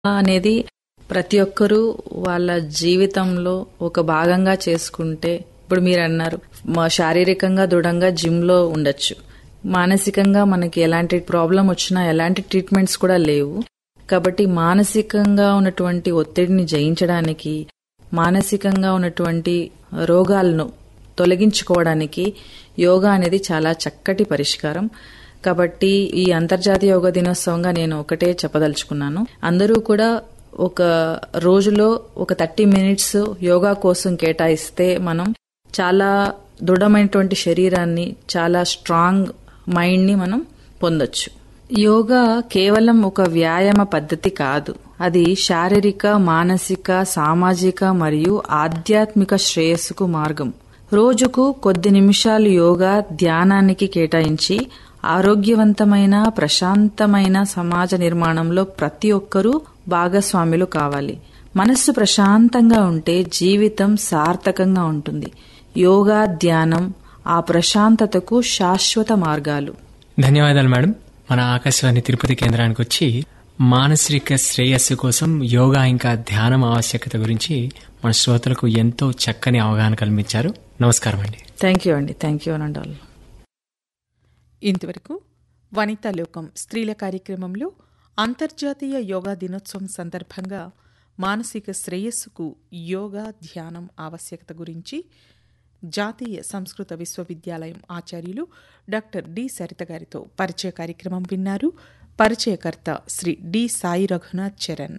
అనేది ప్రతి ఒక్కరూ వాళ్ళ జీవితంలో ఒక భాగంగా చేసుకుంటే ఇప్పుడు మీరు అన్నారు మా శారీరకంగా దృఢంగా జిమ్ లో ఉండొచ్చు మానసికంగా మనకి ఎలాంటి ప్రాబ్లం వచ్చినా ఎలాంటి ట్రీట్మెంట్స్ కూడా లేవు కాబట్టి మానసికంగా ఉన్నటువంటి ఒత్తిడిని జయించడానికి మానసికంగా ఉన్నటువంటి రోగాలను తొలగించుకోవడానికి యోగా అనేది చాలా చక్కటి పరిష్కారం కాబట్టి ఈ అంతర్జాతీయ యోగా దినోత్సవంగా నేను ఒకటే చెప్పదలుచుకున్నాను అందరూ కూడా ఒక రోజులో ఒక థర్టీ మినిట్స్ యోగా కోసం కేటాయిస్తే మనం చాలా దృఢమైనటువంటి శరీరాన్ని చాలా స్ట్రాంగ్ మైండ్ ని మనం పొందొచ్చు యోగా కేవలం ఒక వ్యాయామ పద్ధతి కాదు అది శారీరక మానసిక సామాజిక మరియు ఆధ్యాత్మిక శ్రేయస్సుకు మార్గం రోజుకు కొద్ది నిమిషాలు యోగా ధ్యానానికి కేటాయించి ఆరోగ్యవంతమైన ప్రశాంతమైన సమాజ నిర్మాణంలో ప్రతి ఒక్కరూ భాగస్వాములు కావాలి మనస్సు ప్రశాంతంగా ఉంటే జీవితం సార్థకంగా ఉంటుంది యోగా ధ్యానం ఆ ప్రశాంతతకు శాశ్వత మార్గాలు ధన్యవాదాలు మేడం మన ఆకాశవాణి తిరుపతి కేంద్రానికి వచ్చి మానసిక శ్రేయస్సు కోసం యోగా ఇంకా ధ్యానం ఆవశ్యకత గురించి మన శ్రోతలకు ఎంతో చక్కని అవగాహన కల్పించారు నమస్కారం అండి థ్యాంక్ యూ అండి థ్యాంక్ యూ అనండి ఇంతవరకు వనితా లోకం స్త్రీల కార్యక్రమంలో అంతర్జాతీయ యోగా దినోత్సవం సందర్భంగా మానసిక శ్రేయస్సుకు యోగా ధ్యానం ఆవశ్యకత గురించి జాతీయ సంస్కృత విశ్వవిద్యాలయం ఆచార్యులు డాక్టర్ డి సరిత గారితో పరిచయ కార్యక్రమం విన్నారు పరిచయకర్త శ్రీ డి సాయి రఘునాథ్ చరణ్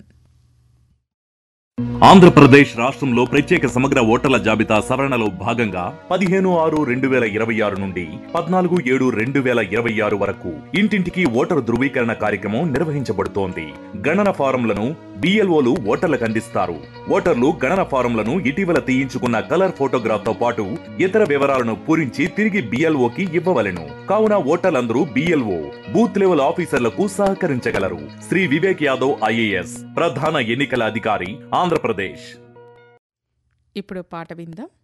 ఆంధ్రప్రదేశ్ రాష్ట్రంలో ప్రత్యేక సమగ్ర ఓటర్ల జాబితా సవరణలో భాగంగా పదిహేను ఆరు రెండు వేల ఇరవై ఆరు నుండి పద్నాలుగు ఏడు రెండు వేల ఇరవై ఆరు వరకు ఇంటింటికి ఓటరు ధృవీకరణ కార్యక్రమం నిర్వహించబడుతోంది గణన ఫారంలను బిఎల్ఓలు ఓటర్లకు అందిస్తారు ఓటర్లు గణన ఫారంలను ఇటీవల తీయించుకున్న కలర్ ఫోటోగ్రాఫ్ తో పాటు ఇతర వివరాలను పూరించి తిరిగి బిఎల్ఓకి ఇవ్వవలెను కావున ఓటర్లందరూ బిఎల్ఓ బూత్ లెవెల్ ఆఫీసర్లకు సహకరించగలరు శ్రీ వివేక్ యాదవ్ ఐఏఎస్ ప్రధాన ఎన్నికల అధికారి ఆంధ్రప్రదేశ్ ఇప్పుడు పాట విందాం